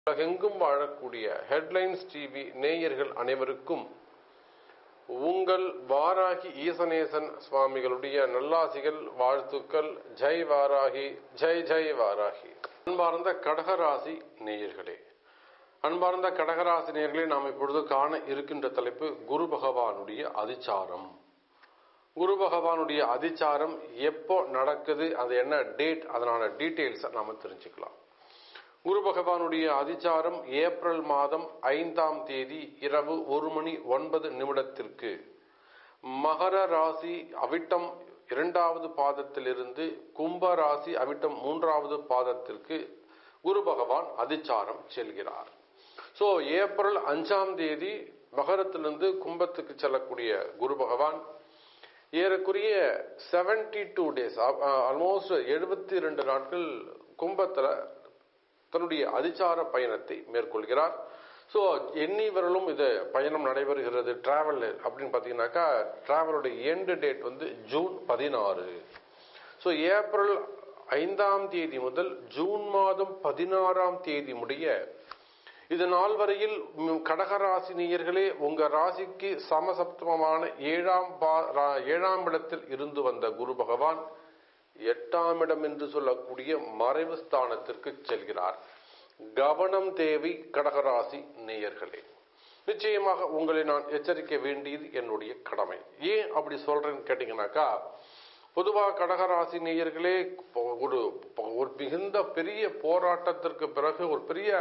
உலகெங்கும் வாழக்கூடிய headlines TV நேயர்கள் அனைவருக்கும் உங்கள் வாராகி ஈசனேசன் சுவாமிகளுடைய நல்லாசிகள் வாழ்த்துக்கள் ஜெய் வாராகி ஜெய் ஜெய் வாராகி அன்பார்ந்த கடகராசி நேயர்களே அன்பார்ந்த கடகராசி நேயர்களே நாம் இப்பொழுது காண இருக்கின்ற தலைப்பு குரு பகவானுடைய அதிச்சாரம் குரு பகவானுடைய அதிச்சாரம் எப்போ நடக்குது அது என்ன டேட் அதனால டீட்டெயில்ஸை நாம தெரிஞ்சுக்கலாம் குரு பகவானுடைய அதிச்சாரம் ஏப்ரல் மாதம் ஐந்தாம் தேதி இரவு ஒரு மணி ஒன்பது நிமிடத்திற்கு மகர ராசி அவிட்டம் இரண்டாவது பாதத்திலிருந்து கும்ப ராசி அவிட்டம் மூன்றாவது பாதத்திற்கு குரு பகவான் அதிச்சாரம் செல்கிறார் சோ ஏப்ரல் அஞ்சாம் தேதி மகரத்திலிருந்து கும்பத்துக்கு செல்லக்கூடிய குரு பகவான் ஏறக்குறைய செவன்டி டூ டேஸ் ஆல்மோஸ்ட் எழுபத்தி ரெண்டு நாட்கள் கும்பத்துல தன்னுடைய அதிச்சார பயணத்தை மேற்கொள்கிறார் ஸோ எண்ணி வரலும் இது பயணம் நடைபெறுகிறது டிராவல் அப்படின்னு பார்த்தீங்கன்னாக்கா டிராவலுடைய எண்டு டேட் வந்து ஜூன் பதினாறு ஸோ ஏப்ரல் ஐந்தாம் தேதி முதல் ஜூன் மாதம் பதினாறாம் தேதி முடிய இது நாள் வரையில் கடகராசினியர்களே உங்க ராசிக்கு சமசப்தமமான ஏழாம் ஏழாம் இடத்தில் இருந்து வந்த குரு பகவான் எட்டாம் இடம் என்று சொல்லக்கூடிய மறைவு ஸ்தானத்திற்கு செல்கிறார் கவனம் தேவை கடகராசி நேயர்களே நிச்சயமாக உங்களை நான் எச்சரிக்க வேண்டியது என்னுடைய கடமை ஏன் அப்படி சொல்றேன்னு கேட்டீங்கன்னாக்கா பொதுவாக கடகராசி நேயர்களே ஒரு ஒரு மிகுந்த பெரிய போராட்டத்திற்கு பிறகு ஒரு பெரிய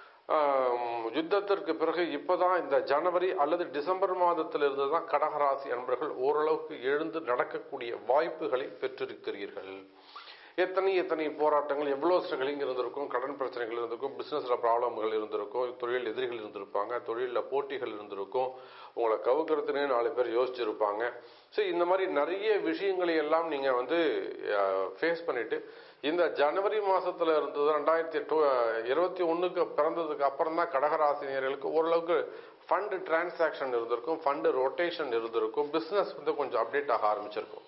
யுத்தத்திற்கு பிறகு இப்பதான் இந்த ஜனவரி அல்லது டிசம்பர் மாதத்திலிருந்து தான் கடகராசி அன்பர்கள் ஓரளவுக்கு எழுந்து நடக்கக்கூடிய வாய்ப்புகளை பெற்றிருக்கிறீர்கள் எத்தனை எத்தனை போராட்டங்கள் எவ்வளோ ஸ்ட்ரகிளிங் இருந்திருக்கும் கடன் பிரச்சனைகள் இருந்திருக்கும் பிசினஸ்ல ப்ராப்ளம்கள் இருந்திருக்கும் தொழில் எதிரிகள் இருந்திருப்பாங்க தொழிலில் போட்டிகள் இருந்திருக்கும் உங்களை கவுக்கிறதுனே நாலு பேர் யோசிச்சிருப்பாங்க ஸோ இந்த மாதிரி நிறைய விஷயங்களை எல்லாம் நீங்க வந்து ஃபேஸ் பண்ணிட்டு இந்த ஜனவரி மாசத்துல இருந்தது ரெண்டாயிரத்தி எட்டு இருபத்தி ஒண்ணுக்கு பிறந்ததுக்கு அப்புறம் தான் கடகராசினியர்களுக்கு ஓரளவுக்கு ஃபண்டு டிரான்சாக்ஷன் இருந்திருக்கும் ஃபண்டு ரொட்டேஷன் இருந்திருக்கும் பிசினஸ் வந்து கொஞ்சம் அப்டேட் ஆக ஆரம்பிச்சிருக்கும்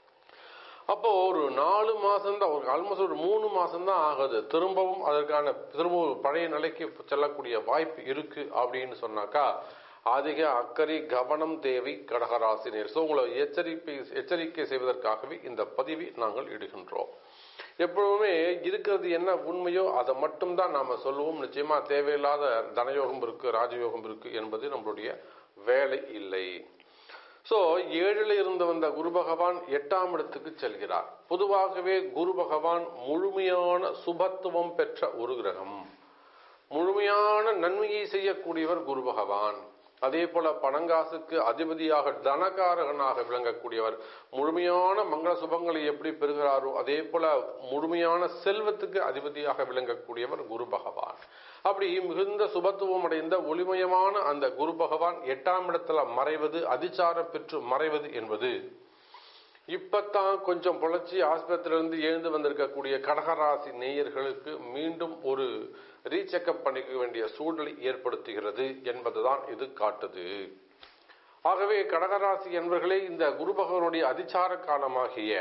அப்போ ஒரு நாலு மாசம் தான் ஒரு ஆல்மோஸ்ட் ஒரு மூணு மாசம் தான் ஆகுது திரும்பவும் அதற்கான திரும்பவும் பழைய நிலைக்கு செல்லக்கூடிய வாய்ப்பு இருக்கு அப்படின்னு சொன்னாக்கா அதிக அக்கறை கவனம் தேவை கடகராசினியர் ஸோ உங்களை எச்சரிக்கை எச்சரிக்கை செய்வதற்காகவே இந்த பதிவை நாங்கள் இடுகின்றோம் எப்பவுமே இருக்கிறது என்ன உண்மையோ அதை மட்டும்தான் நாம சொல்லுவோம் நிச்சயமா தேவையில்லாத தனயோகம் இருக்கு ராஜயோகம் இருக்கு என்பது நம்மளுடைய வேலை இல்லை சோ ஏழில் இருந்து வந்த குரு பகவான் எட்டாம் இடத்துக்கு செல்கிறார் பொதுவாகவே குரு பகவான் முழுமையான சுபத்துவம் பெற்ற ஒரு கிரகம் முழுமையான நன்மையை செய்யக்கூடியவர் குரு பகவான் அதே போல பணங்காசுக்கு அதிபதியாக தனகாரகனாக விளங்கக்கூடியவர் முழுமையான மங்கள சுபங்களை எப்படி பெறுகிறாரோ அதே போல முழுமையான செல்வத்துக்கு அதிபதியாக விளங்கக்கூடியவர் குரு பகவான் அப்படி மிகுந்த சுபத்துவம் அடைந்த ஒளிமயமான அந்த குரு பகவான் எட்டாம் இடத்துல மறைவது அதிச்சாரம் பெற்று மறைவது என்பது இப்பத்தான் கொஞ்சம் பொழைச்சி ஆஸ்பத்திரியிலிருந்து எழுந்து வந்திருக்கக்கூடிய கடகராசி நேயர்களுக்கு மீண்டும் ஒரு ரீசெக்கப் பண்ணிக்க வேண்டிய சூழ்நிலை ஏற்படுத்துகிறது என்பதுதான் இது காட்டுது ஆகவே கடகராசி என்பர்களே இந்த குரு பகவானுடைய அதிச்சார காலமாகிய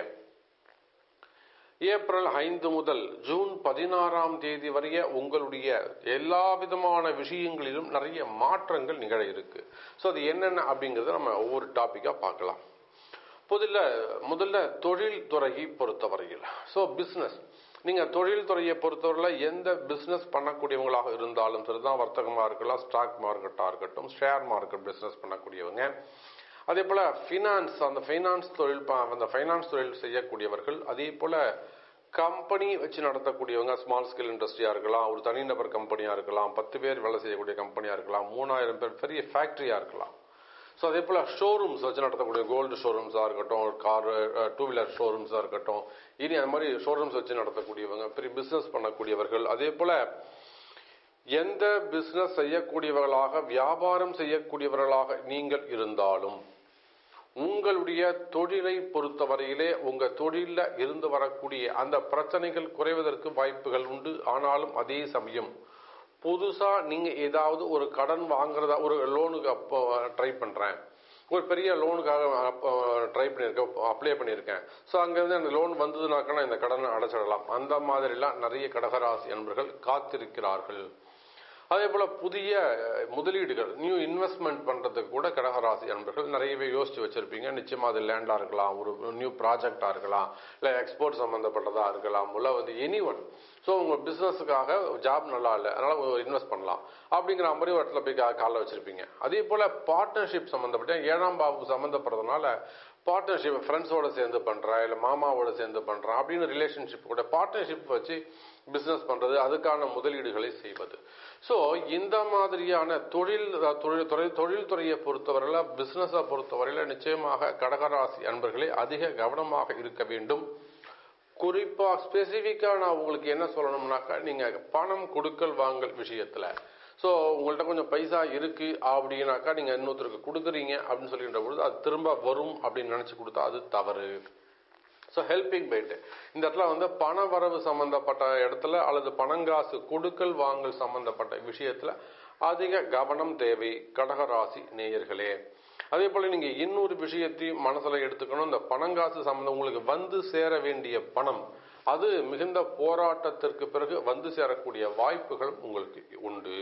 ஏப்ரல் ஐந்து முதல் ஜூன் பதினாறாம் தேதி வரைய உங்களுடைய எல்லா விதமான விஷயங்களிலும் நிறைய மாற்றங்கள் நிகழ இருக்கு ஸோ அது என்னென்ன அப்படிங்கறத நம்ம ஒவ்வொரு டாபிக்கா பார்க்கலாம் முதல்ல முதல்ல தொழில் துறையை பொறுத்தவரையில் ஸோ பிஸ்னஸ் நீங்க தொழில் துறையை பொறுத்தவரையில் எந்த பிசினஸ் பண்ணக்கூடியவங்களாக இருந்தாலும் சரிதான் வர்த்தகமா இருக்கலாம் ஸ்டாக் மார்க்கெட்டா இருக்கட்டும் ஷேர் மார்க்கெட் பிசினஸ் பண்ணக்கூடியவங்க அதே போல பினான்ஸ் அந்த ஃபைனான்ஸ் தொழில் அந்த ஃபைனான்ஸ் தொழில் செய்யக்கூடியவர்கள் அதே போல கம்பெனி வச்சு நடத்தக்கூடியவங்க ஸ்மால் ஸ்கேல் இண்டஸ்ட்ரியா இருக்கலாம் ஒரு தனிநபர் கம்பெனியா இருக்கலாம் பத்து பேர் வேலை செய்யக்கூடிய கம்பெனியா இருக்கலாம் மூணாயிரம் பேர் பெரிய ஃபேக்டரியா இருக்கலாம் ஸோ அதே போல் ஷோரூம்ஸ் வச்சு நடத்தக்கூடிய கோல்டு ஷோரூம்ஸாக இருக்கட்டும் கார் டூ வீலர் ஷோரூம்ஸாக இருக்கட்டும் இனி அந்த மாதிரி ஷோரூம்ஸ் வச்சு நடத்தக்கூடியவங்க பெரிய பிஸ்னஸ் பண்ணக்கூடியவர்கள் அதே போல் எந்த பிஸ்னஸ் செய்யக்கூடியவர்களாக வியாபாரம் செய்யக்கூடியவர்களாக நீங்கள் இருந்தாலும் உங்களுடைய தொழிலை பொறுத்தவரையிலே உங்க தொழில இருந்து வரக்கூடிய அந்த பிரச்சனைகள் குறைவதற்கு வாய்ப்புகள் உண்டு ஆனாலும் அதே சமயம் புதுசா நீங்க ஏதாவது ஒரு கடன் வாங்குறதா ஒரு லோனுக்கு அப்போ ட்ரை பண்றேன் ஒரு பெரிய லோனுக்காக ட்ரை பண்ணியிருக்கேன் அப்ளை பண்ணியிருக்கேன் ஸோ அங்கேருந்து அந்த லோன் வந்ததுனாக்கா இந்த கடனை அடைச்சிடலாம் அந்த மாதிரிலாம் நிறைய கடகராசி நண்பர்கள் காத்திருக்கிறார்கள் அதே போல புதிய அஹ், முதலீடுகள் நியூ இன்வெஸ்ட்மெண்ட் பண்றதுக்கு கூட கடகராசி அன்பர்கள் நிறையவே யோசிச்சு வச்சிருப்பீங்க நிச்சயமா அது லேண்டா இருக்கலாம் ஒரு நியூ ப்ராஜெக்டா இருக்கலாம் இல்ல எக்ஸ்போர்ட் சம்பந்தப்பட்டதா இருக்கலாம் இல்ல வந்து எனி ஒன் ஸோ உங்க பிசினஸுக்காக ஜாப் நல்லா இல்லை அதனால இன்வெஸ்ட் பண்ணலாம் அப்படிங்கிற மாதிரி ஒரு இடத்துல போய் கா- காலைல வச்சிருப்பீங்க அதே போல பார்ட்னர்ஷிப் சம்பந்தப்பட்ட ஏழாம் பாபு சம்பந்தப்படுறதுனால பார்ட்னர்ஷிப் ஃப்ரெண்ட்ஸோட சேர்ந்து பண்றேன் இல்ல மாமாவோட சேர்ந்து பண்றேன் அப்படின்னு ரிலேஷன்ஷிப் கூட பார்ட்னர்ஷிப் வச்சு பிசினஸ் பண்றது அதுக்கான முதலீடுகளை செய்வது ஸோ இந்த மாதிரியான தொழில் தொழில் துறை தொழில்துறையை பொறுத்தவரையில பிசினஸை பொறுத்தவரையில நிச்சயமாக கடகராசி அன்பர்களே அதிக கவனமாக இருக்க வேண்டும் குறிப்பா ஸ்பெசிஃபிக்கா நான் உங்களுக்கு என்ன சொல்லணும்னாக்கா நீங்க பணம் கொடுக்கல் வாங்கல் விஷயத்துல ஸோ உங்கள்ட்ட கொஞ்சம் பைசா இருக்கு அப்படின்னாக்கா நீங்க இன்னொருத்தருக்கு கொடுக்குறீங்க அப்படின்னு சொல்லின்ற பொழுது அது திரும்ப வரும் அப்படின்னு நினைச்சு கொடுத்தா அது தவறு ஸோ ஹெல்பிங் பைட்டு இந்த இடத்துல வந்து பண வரவு சம்பந்தப்பட்ட இடத்துல அல்லது பணங்காசு கொடுக்கல் வாங்கல் சம்பந்தப்பட்ட விஷயத்துல அதிக கவனம் தேவை கடகராசி நேயர்களே அதே போல நீங்க இன்னொரு விஷயத்தையும் மனசுல எடுத்துக்கணும் இந்த பணங்காசு சம்பந்தம் உங்களுக்கு வந்து சேர வேண்டிய பணம் அது மிகுந்த போராட்டத்திற்கு பிறகு வந்து சேரக்கூடிய வாய்ப்புகள் உங்களுக்கு உண்டு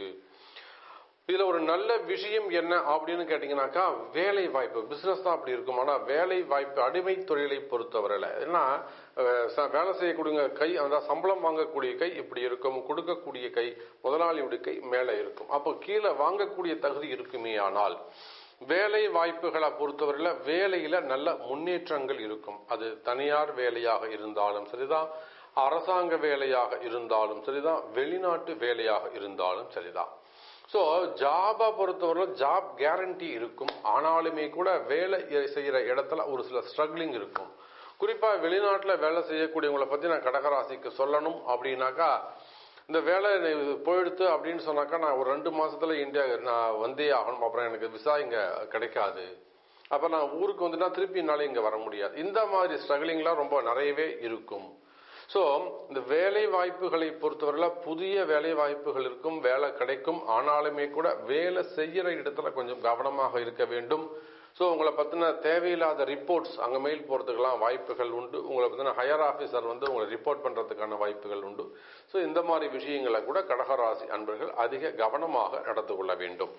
இதுல ஒரு நல்ல விஷயம் என்ன அப்படின்னு கேட்டீங்கன்னாக்கா வேலை வாய்ப்பு பிசினஸ் தான் அப்படி இருக்கும் ஆனா வேலை வாய்ப்பு அடிமை தொழிலை பொறுத்தவரையில ஏன்னா அஹ், ச- வேலை செய்யக்கூடிய கை அந்த சம்பளம் வாங்கக்கூடிய கை இப்படி இருக்கும் கொடுக்கக்கூடிய கை முதலாளியுடைய கை மேலே இருக்கும் அப்போ கீழே வாங்கக்கூடிய தகுதி இருக்குமே ஆனால் வேலை வாய்ப்புகளை பொறுத்தவரையில வேலையில நல்ல முன்னேற்றங்கள் இருக்கும் அது தனியார் வேலையாக இருந்தாலும் சரிதான் அரசாங்க வேலையாக இருந்தாலும் சரிதான் வெளிநாட்டு வேலையாக இருந்தாலும் சரிதான் ஸோ ஜாபை பொறுத்தவரை ஜாப் கேரண்டி இருக்கும் ஆனாலுமே கூட வேலை செய்யற இடத்துல ஒரு சில ஸ்ட்ரகிளிங் இருக்கும் குறிப்பா வெளிநாட்டுல வேலை செய்யக்கூடியவங்களை பத்தி நான் கடகராசிக்கு சொல்லணும் அப்படின்னாக்கா இந்த வேலை இது போயிடுத்து அப்படின்னு சொன்னாக்கா நான் ஒரு ரெண்டு மாசத்துல இந்தியா நான் வந்தே ஆகணும் அப்புறம் எனக்கு விசா இங்க கிடைக்காது அப்ப நான் ஊருக்கு வந்துட்டா திருப்பி என்னால இங்க வர முடியாது இந்த மாதிரி ஸ்ட்ரகிளிங்லாம் ரொம்ப நிறையவே இருக்கும் ஸோ இந்த வேலை வாய்ப்புகளை பொறுத்தவரையில புதிய வேலை வாய்ப்புகள் இருக்கும் வேலை கிடைக்கும் ஆனாலுமே கூட வேலை செய்யற இடத்துல கொஞ்சம் கவனமாக இருக்க வேண்டும் ஸோ உங்களை பத்தின தேவையில்லாத ரிப்போர்ட்ஸ் அங்க மெயில் போறதுக்கெல்லாம் வாய்ப்புகள் உண்டு உங்களை பத்தின ஹையர் ஆபீசர் வந்து உங்களை ரிப்போர்ட் பண்றதுக்கான வாய்ப்புகள் உண்டு ஸோ இந்த மாதிரி விஷயங்களை கூட கடகராசி அன்பர்கள் அதிக கவனமாக நடந்து கொள்ள வேண்டும்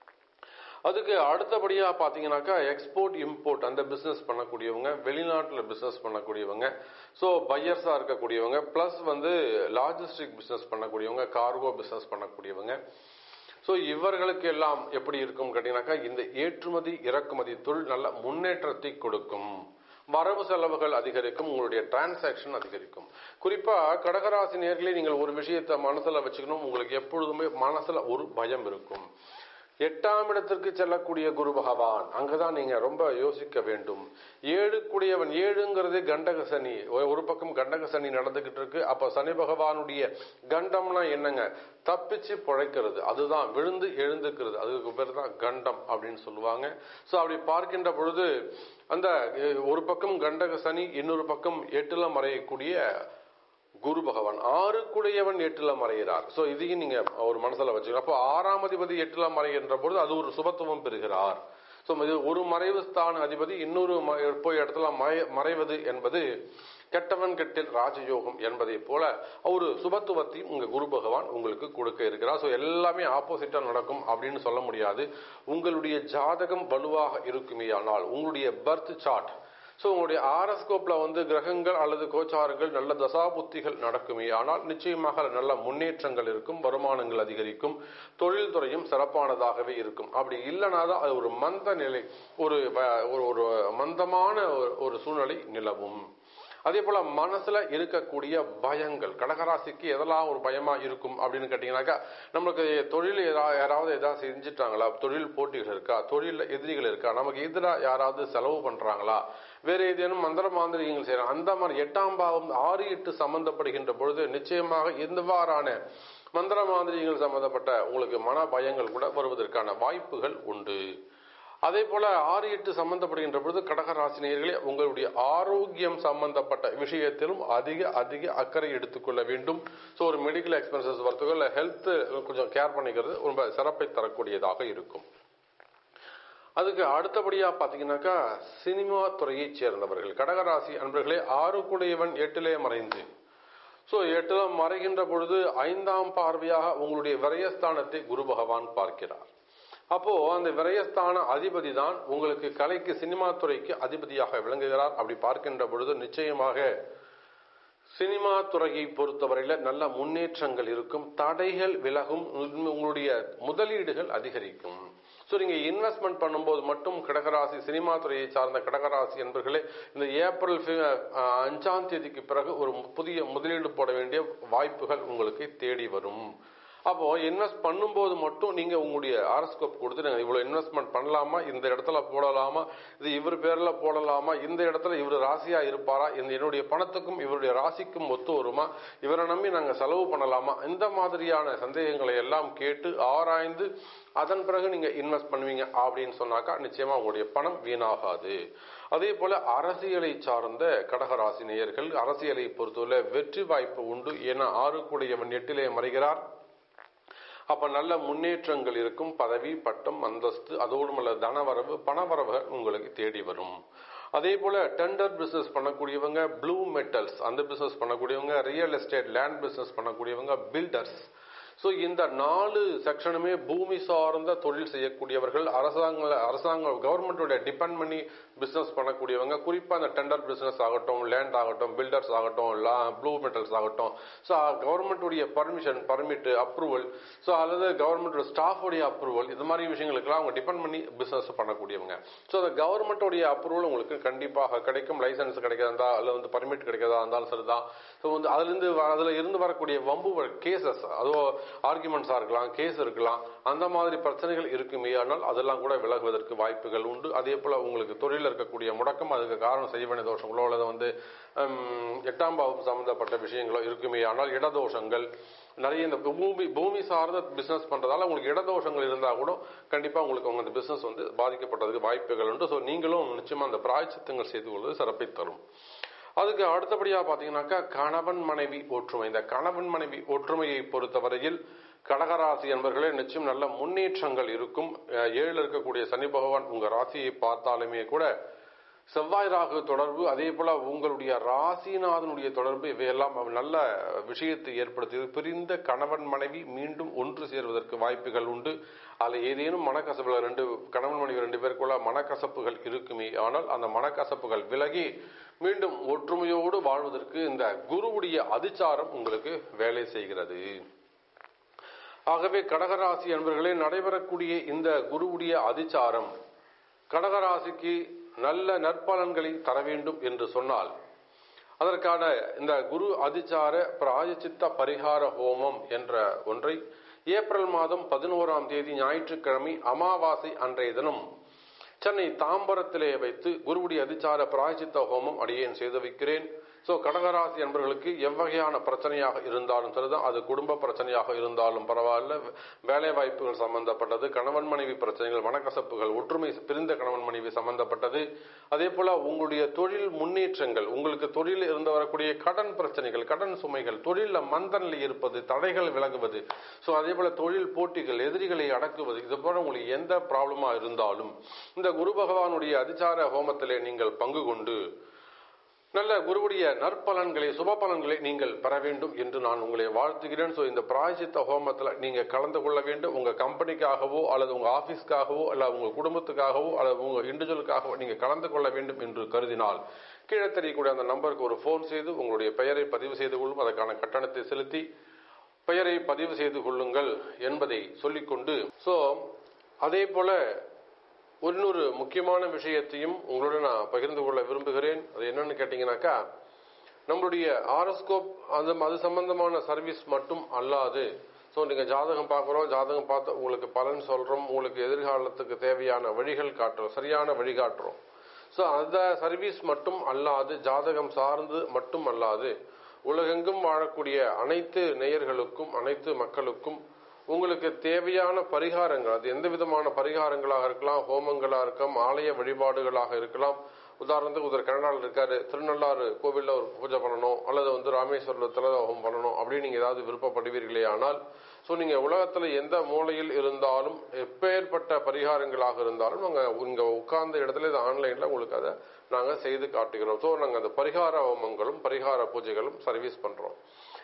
அதுக்கு அடுத்தபடியா பாத்தீங்கன்னாக்கா எக்ஸ்போர்ட் இம்போர்ட் அந்த பிசினஸ் பண்ணக்கூடியவங்க வெளிநாட்டுல பிசினஸ் பண்ணக்கூடியவங்க ஸோ பையர்ஸா இருக்கக்கூடியவங்க பிளஸ் வந்து லாஜிஸ்டிக் பிசினஸ் பண்ணக்கூடியவங்க கார்கோ பிசினஸ் பண்ணக்கூடியவங்க ஸோ இவர்களுக்கு எல்லாம் எப்படி இருக்கும் கேட்டீங்கன்னாக்கா இந்த ஏற்றுமதி இறக்குமதி தொழில் நல்ல முன்னேற்றத்தை கொடுக்கும் வரவு செலவுகள் அதிகரிக்கும் உங்களுடைய டிரான்சாக்ஷன் அதிகரிக்கும் குறிப்பா கடகராசி நேர்களே நீங்கள் ஒரு விஷயத்தை மனசுல வச்சுக்கணும் உங்களுக்கு எப்பொழுதுமே மனசுல ஒரு பயம் இருக்கும் எட்டாம் இடத்திற்கு செல்லக்கூடிய குரு பகவான் அங்கதான் நீங்க ரொம்ப யோசிக்க வேண்டும் ஏழு கூடியவன் ஏழுங்கிறது கண்டக சனி ஒ- ஒரு பக்கம் கண்டக சனி நடந்துகிட்டு இருக்கு அப்ப சனி பகவானுடைய கண்டம்னா என்னங்க தப்பிச்சு பிழைக்கிறது அதுதான் விழுந்து எழுந்துக்கிறது அதுக்கு பேர் தான் கண்டம் அப்படின்னு சொல்லுவாங்க சோ அப்படி பார்க்கின்ற பொழுது அந்த அஹ், ஒரு பக்கம் கண்டக சனி இன்னொரு பக்கம் எட்டுல மறையக்கூடிய குரு பகவான் ஆறுக்குடையவன் எட்டுல மறைகிறார் சோ இதையும் நீங்க ஒரு மனசுல வச்சுக்கணும் அப்போ ஆறாம் அதிபதி எட்டுல மறைகின்ற பொழுது அது ஒரு சுபத்துவம் பெறுகிறார் சோ இது ஒரு மறைவு ஸ்தான அதிபதி இன்னொரு ம- போய் இடத்துல மறை- மறைவது என்பது கெட்டவன் கெட்டில் ராஜயோகம் என்பதை போல ஒரு சுபத்துவத்தையும் உங்க குரு பகவான் உங்களுக்கு கொடுக்க இருக்கிறார் சோ எல்லாமே ஆப்போசிட்டா நடக்கும் அப்படின்னு சொல்ல முடியாது உங்களுடைய ஜாதகம் வலுவாக இருக்குமே ஆனால் உங்களுடைய பர்த் சார்ட் ஸோ உங்களுடைய ஆரஸ்கோப்ல வந்து கிரகங்கள் அல்லது கோச்சாரங்கள் நல்ல தசாபுத்திகள் நடக்குமே ஆனால் நிச்சயமாக அதுல நல்ல முன்னேற்றங்கள் இருக்கும் வருமானங்கள் அதிகரிக்கும் தொழில் துறையும் சிறப்பானதாகவே இருக்கும் அப்படி இல்லைனா தான் அது ஒரு மந்த நிலை ஒரு வ- ஒரு ஒரு மந்தமான ஒரு- ஒரு சூழ்நிலை நிலவும் அதே போல மனசுல இருக்கக்கூடிய பயங்கள் கடகராசிக்கு எதெல்லாம் ஒரு பயமா இருக்கும் அப்படின்னு கேட்டீங்கன்னாக்கா நம்மளுக்கு தொழில் ஏதா- யாராவது ஏதாவது செஞ்சுட்டாங்களா தொழில் போட்டிகள் இருக்கா தொழில் எதிரிகள் இருக்கா நமக்கு எதிராக யாராவது செலவு பண்றாங்களா வேற ஏதேனும் மந்திர மாந்திரிகங்கள் செய்யறாங்க அந்த மாதிரி எட்டாம் பாவம் ஆறு எட்டு சம்பந்தப்படுகின்ற பொழுது நிச்சயமாக எந்தவாறான மந்திர மாந்திரிகங்கள் சம்பந்தப்பட்ட உங்களுக்கு மன பயங்கள் கூட வருவதற்கான வாய்ப்புகள் உண்டு அதே போல ஆறு எட்டு சம்பந்தப்படுகின்ற பொழுது கடகராசினியர்களே உங்களுடைய ஆரோக்கியம் சம்பந்தப்பட்ட விஷயத்திலும் அதிக அதிக அக்கறை எடுத்துக்கொள்ள வேண்டும் ஸோ ஒரு மெடிக்கல் எக்ஸ்பென்சஸ் வரத்துக்கோ இல்லை ஹெல்த் கொஞ்சம் கேர் பண்ணிக்கிறது ரொம்ப சிறப்பை தரக்கூடியதாக இருக்கும் அதுக்கு அடுத்தபடியா பாத்தீங்கன்னாக்கா சினிமா துறையைச் சேர்ந்தவர்கள் கடகராசி அன்பர்களே ஆறுக்குடையவன் எட்டிலே மறைந்து ஸோ எட்டுல மறைகின்ற பொழுது ஐந்தாம் பார்வையாக உங்களுடைய விரயஸ்தானத்தை குரு பகவான் பார்க்கிறார் அப்போ அந்த விரயஸ்தான அதிபதி தான் உங்களுக்கு கலைக்கு சினிமா துறைக்கு அதிபதியாக விளங்குகிறார் அப்படி பார்க்கின்ற பொழுது நிச்சயமாக சினிமா துறையை பொறுத்தவரையில நல்ல முன்னேற்றங்கள் இருக்கும் தடைகள் விலகும் உங்களுடைய முதலீடுகள் அதிகரிக்கும் ஸோ நீங்க இன்வெஸ்ட்மெண்ட் பண்ணும்போது மட்டும் கடகராசி சினிமா துறையை சார்ந்த கடகராசி என்பர்களே இந்த ஏப்ரல் அஞ்சாம் தேதிக்கு பிறகு ஒரு புதிய முதலீடு போட வேண்டிய வாய்ப்புகள் உங்களுக்கு தேடி வரும் அப்போ இன்வெஸ்ட் பண்ணும்போது மட்டும் நீங்க உங்களுடைய ஆரஸ்கோப் கொடுத்து இவ்வளவு இன்வெஸ்ட்மெண்ட் பண்ணலாமா இந்த இடத்துல போடலாமா இது இவர் பேர்ல போடலாமா இந்த இடத்துல இவர் ராசியா இருப்பாரா இந்த என்னுடைய பணத்துக்கும் இவருடைய ராசிக்கும் ஒத்து வருமா இவரை நம்பி நாங்க செலவு பண்ணலாமா இந்த மாதிரியான சந்தேகங்களை எல்லாம் கேட்டு ஆராய்ந்து அதன் பிறகு நீங்க இன்வெஸ்ட் பண்ணுவீங்க அப்படின்னு சொன்னாக்கா நிச்சயமா உங்களுடைய பணம் வீணாகாது அதே போல அரசியலை சார்ந்த கடகராசி நேயர்கள் அரசியலை பொறுத்தவரை வெற்றி வாய்ப்பு உண்டு ஏன்னா ஆறுக்குடையவன் எட்டிலே மறைகிறார் அப்ப நல்ல முன்னேற்றங்கள் இருக்கும் பதவி பட்டம் அந்தஸ்து அதோடு மல்ல தனவரவு பணவரவு உங்களுக்கு தேடி வரும் அதே போல டெண்டர் பிசினஸ் பண்ணக்கூடியவங்க ப்ளூ மெட்டல்ஸ் அந்த பிசினஸ் பண்ணக்கூடியவங்க ரியல் எஸ்டேட் லேண்ட் பிசினஸ் பண்ணக்கூடியவங்க பில்டர்ஸ் ஸோ இந்த நாலு செக்ஷனுமே பூமி சார்ந்த தொழில் செய்யக்கூடியவர்கள் அரசாங்க அரசாங்க கவர்மெண்டோட டிபெண்ட் பண்ணி பிசினஸ் பண்ணக்கூடியவங்க குறிப்பா அந்த டெண்டர் பிசினஸ் ஆகட்டும் லேண்ட் ஆகட்டும் பில்டர்ஸ் ஆகட்டும் ப்ளூ மெட்டல்ஸ் ஆகட்டும் ஸோ கவர்மெண்ட்டுடைய பர்மிஷன் பர்மிட் அப்ரூவல் ஸோ அல்லது கவர்மெண்டோட ஸ்டாஃபோடைய அப்ரூவல் இந்த மாதிரி விஷயங்களுக்கெல்லாம் அவங்க டிபெண்ட் பண்ணி பிசினஸ் பண்ணக்கூடியவங்க ஸோ அந்த கவர்மெண்ட்டோடைய அப்ரூவல் உங்களுக்கு கண்டிப்பாக கிடைக்கும் லைசன்ஸ் கிடைக்கிறதா இருந்தா அல்லது வந்து பர்மிட் கிடைக்கிறதா இருந்தாலும் சரிதான் ஸோ வந்து அதுல இருந்து அதுல இருந்து வரக்கூடிய வம்பு கேசஸ் அதோ ஆர்குமெண்ட்ஸா இருக்கலாம் கேஸ் இருக்கலாம் அந்த மாதிரி பிரச்சனைகள் இருக்குமே ஆனால் அதெல்லாம் கூட விலகுவதற்கு வாய்ப்புகள் உண்டு அதே போல உங்களுக்கு தொழில் இருக்கக்கூடிய முடக்கம் அதுக்கு காரணம் செய்ய வேண்டிய தோஷங்களோ அல்லது வந்து எட்டாம் பாவம் சம்பந்தப்பட்ட விஷயங்களோ இருக்குமே ஆனால் இடதோஷங்கள் நிறைய இந்த பூமி பூமி சார்ந்த பிசினஸ் பண்றதால உங்களுக்கு இடதோஷங்கள் இருந்தா கூட கண்டிப்பா உங்களுக்கு உங்க பிசினஸ் வந்து பாதிக்கப்பட்டதுக்கு வாய்ப்புகள் உண்டு ஸோ நீங்களும் நிச்சயமா அந்த பிராய்ச்சித்தங்கள் செய்து கொள்வது சிறப்பை தரும் அதுக்கு அடுத்தபடியா பாத்தீங்கன்னாக்கா கணவன் மனைவி ஒற்றுமை இந்த கணவன் மனைவி ஒற்றுமையை பொறுத்தவரையில் கடகராசி என்பர்களே நிச்சயம் நல்ல முன்னேற்றங்கள் இருக்கும் ஏழு இருக்கக்கூடிய சனி பகவான் உங்க ராசியை பார்த்தாலுமே கூட செவ்வாய் ராகு தொடர்பு அதே போல உங்களுடைய ராசிநாதனுடைய தொடர்பு இவையெல்லாம் நல்ல விஷயத்தை ஏற்படுத்தியது பிரிந்த கணவன் மனைவி மீண்டும் ஒன்று சேர்வதற்கு வாய்ப்புகள் உண்டு அதில் ஏதேனும் மனக்கசப்புகள் ரெண்டு கணவன் மனைவி ரெண்டு பேருக்குள்ள மனக்கசப்புகள் இருக்குமே ஆனால் அந்த மனக்கசப்புகள் விலகி மீண்டும் ஒற்றுமையோடு வாழ்வதற்கு இந்த குருவுடைய அதிச்சாரம் உங்களுக்கு வேலை செய்கிறது ஆகவே கடகராசி என்பர்களே நடைபெறக்கூடிய இந்த குருவுடைய அதிச்சாரம் கடகராசிக்கு நல்ல நற்பலன்களை தர வேண்டும் என்று சொன்னால் அதற்கான இந்த குரு அதிச்சார பிராயச்சித்த பரிகார ஹோமம் என்ற ஒன்றை ஏப்ரல் மாதம் பதினோராம் தேதி ஞாயிற்றுக்கிழமை அமாவாசை அன்றைய தினம் சென்னை தாம்பரத்திலே வைத்து குருவுடைய அதிச்சார பிராயச்சித்த ஹோமம் அடியேன் செய்து வைக்கிறேன் ஸோ கடகராசி என்பவர்களுக்கு எவ்வகையான பிரச்சனையாக இருந்தாலும் சரிதான் அது குடும்ப பிரச்சனையாக இருந்தாலும் பரவாயில்ல வேலை வாய்ப்புகள் சம்பந்தப்பட்டது கணவன் மனைவி பிரச்சனைகள் மனக்கசப்புகள் ஒற்றுமை பிரிந்த கணவன் மனைவி சம்பந்தப்பட்டது அதே போல உங்களுடைய தொழில் முன்னேற்றங்கள் உங்களுக்கு தொழில் இருந்து வரக்கூடிய கடன் பிரச்சனைகள் கடன் சுமைகள் தொழில மந்தனில் இருப்பது தடைகள் விலகுவது ஸோ அதே போல தொழில் போட்டிகள் எதிரிகளை அடக்குவது இது போல உங்களுக்கு எந்த ப்ராப்ளமா இருந்தாலும் இந்த குரு பகவானுடைய அதிச்சார ஹோமத்திலே நீங்கள் பங்கு கொண்டு நல்ல குருவுடைய நற்பலன்களை சுப பலன்களை நீங்கள் பெற வேண்டும் என்று நான் உங்களை வாழ்த்துகிறேன் ஸோ இந்த பிராயசித்த ஹோமத்தில் நீங்க கலந்து கொள்ள வேண்டும் உங்க கம்பெனிக்காகவோ அல்லது உங்க ஆபீஸ்க்காகவோ அல்ல உங்க குடும்பத்துக்காகவோ அல்லது உங்க இண்டிவிஜுவலுக்காகவோ நீங்க கலந்து கொள்ள வேண்டும் என்று கருதினால் கீழே தெரியக்கூடிய அந்த நம்பருக்கு ஒரு ஃபோன் செய்து உங்களுடைய பெயரை பதிவு செய்து கொள்ளும் அதற்கான கட்டணத்தை செலுத்தி பெயரை பதிவு செய்து கொள்ளுங்கள் என்பதை சொல்லிக்கொண்டு ஸோ அதே போல இன்னொரு முக்கியமான விஷயத்தையும் உங்களோட நான் பகிர்ந்து கொள்ள விரும்புகிறேன் அது என்னன்னு கேட்டீங்கன்னாக்கா நம்மளுடைய ஆரோஸ்கோப் அந்த அது சம்பந்தமான சர்வீஸ் மட்டும் அல்லாது ஸோ நீங்கள் ஜாதகம் பார்க்குறோம் ஜாதகம் பார்த்து உங்களுக்கு பலன் சொல்கிறோம் உங்களுக்கு எதிர்காலத்துக்கு தேவையான வழிகள் காட்டுறோம் சரியான வழி காட்டுறோம் ஸோ அந்த சர்வீஸ் மட்டும் அல்லாது ஜாதகம் சார்ந்து மட்டும் அல்லாது உலகெங்கும் வாழக்கூடிய அனைத்து நேயர்களுக்கும் அனைத்து மக்களுக்கும் உங்களுக்கு தேவையான பரிகாரங்கள் அது எந்த விதமான பரிகாரங்களாக இருக்கலாம் ஹோமங்களாக இருக்கலாம் ஆலய வழிபாடுகளாக இருக்கலாம் உதாரணத்துக்கு ஒருத்தர் கனடாவில் இருக்காரு திருநள்ளாறு கோவிலில் ஒரு பூஜை பண்ணணும் அல்லது வந்து ராமேஸ்வரத்தில் ஹோமம் பண்ணணும் அப்படின்னு நீங்கள் ஏதாவது விருப்பப்படுவீர்களே ஆனால் ஸோ நீங்கள் உலகத்தில் எந்த மூலையில் இருந்தாலும் எப்பேற்பட்ட பரிகாரங்களாக இருந்தாலும் நாங்கள் இங்கே உட்கார்ந்த இடத்துல இது ஆன்லைனில் உங்களுக்கு அதை நாங்கள் செய்து காட்டுகிறோம் ஸோ நாங்கள் அந்த பரிகார ஹோமங்களும் பரிகார பூஜைகளும் சர்வீஸ் பண்ணுறோம்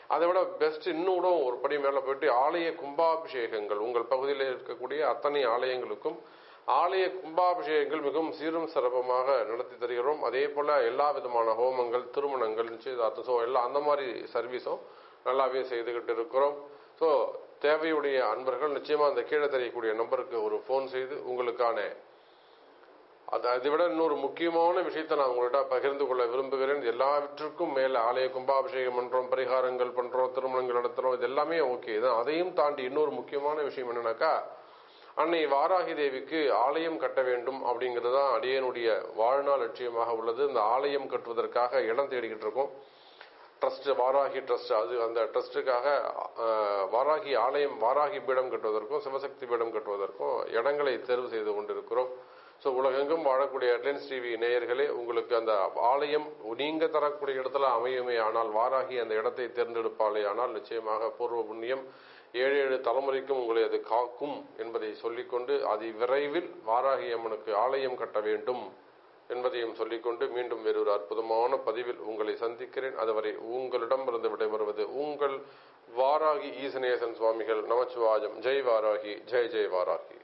அதை விட பெஸ்ட் இன்னும் கூட ஒரு படி மேல போயிட்டு ஆலய கும்பாபிஷேகங்கள் உங்கள் பகுதியில் இருக்கக்கூடிய அத்தனை ஆலயங்களுக்கும் ஆலய கும்பாபிஷேகங்கள் மிகவும் சீரும் சிறப்பமாக நடத்தி தருகிறோம் அதே போல எல்லா விதமான ஹோமங்கள் திருமணங்கள் நிச்சயதார்த்தம் ஸோ எல்லாம் அந்த மாதிரி சர்வீஸும் நல்லாவே செய்துகிட்டு இருக்கிறோம் ஸோ தேவையுடைய அன்பர்கள் நிச்சயமா அந்த கீழே தெரியக்கூடிய நம்பருக்கு ஒரு ஃபோன் செய்து உங்களுக்கான அது அதை விட இன்னொரு முக்கியமான விஷயத்தை நான் உங்கள்கிட்ட பகிர்ந்து கொள்ள விரும்புகிறேன் எல்லாவற்றுக்கும் மேல ஆலய கும்பாபிஷேகம் பண்றோம் பரிகாரங்கள் பண்றோம் திருமணங்கள் நடத்துறோம் இது எல்லாமே ஓகே தான் அதையும் தாண்டி இன்னொரு முக்கியமான விஷயம் என்னன்னாக்கா அன்னை வாராகி தேவிக்கு ஆலயம் கட்ட வேண்டும் அப்படிங்கிறது தான் அடியனுடைய வாழ்நாள் லட்சியமாக உள்ளது இந்த ஆலயம் கட்டுவதற்காக இடம் தேடிக்கிட்டு இருக்கோம் ட்ரஸ்ட் வாராகி ட்ரஸ்ட் அது அந்த ட்ரஸ்ட்டுக்காக வாராகி ஆலயம் வாராகி பீடம் கட்டுவதற்கும் சிவசக்தி பீடம் கட்டுவதற்கும் இடங்களை தேர்வு செய்து கொண்டிருக்கிறோம் ஸோ உலகெங்கும் வாழக்கூடிய ஹெட்லைன்ஸ் டிவி நேயர்களே உங்களுக்கு அந்த ஆலயம் நீங்க தரக்கூடிய இடத்துல அமையுமே ஆனால் வாராகி அந்த இடத்தை தேர்ந்தெடுப்பாளே ஆனால் நிச்சயமாக பூர்வ புண்ணியம் ஏழு ஏழு தலைமுறைக்கும் உங்களை அது காக்கும் என்பதை சொல்லிக்கொண்டு அதி விரைவில் வாராகி அம்மனுக்கு ஆலயம் கட்ட வேண்டும் என்பதையும் சொல்லிக்கொண்டு மீண்டும் வேறொரு அற்புதமான பதிவில் உங்களை சந்திக்கிறேன் அதுவரை உங்களிடமிருந்து விடைபெறுவது உங்கள் வாராகி ஈசனேசன் சுவாமிகள் நமச்சிவாயம் ஜெய் வாராகி ஜெய் ஜெய் வாராகி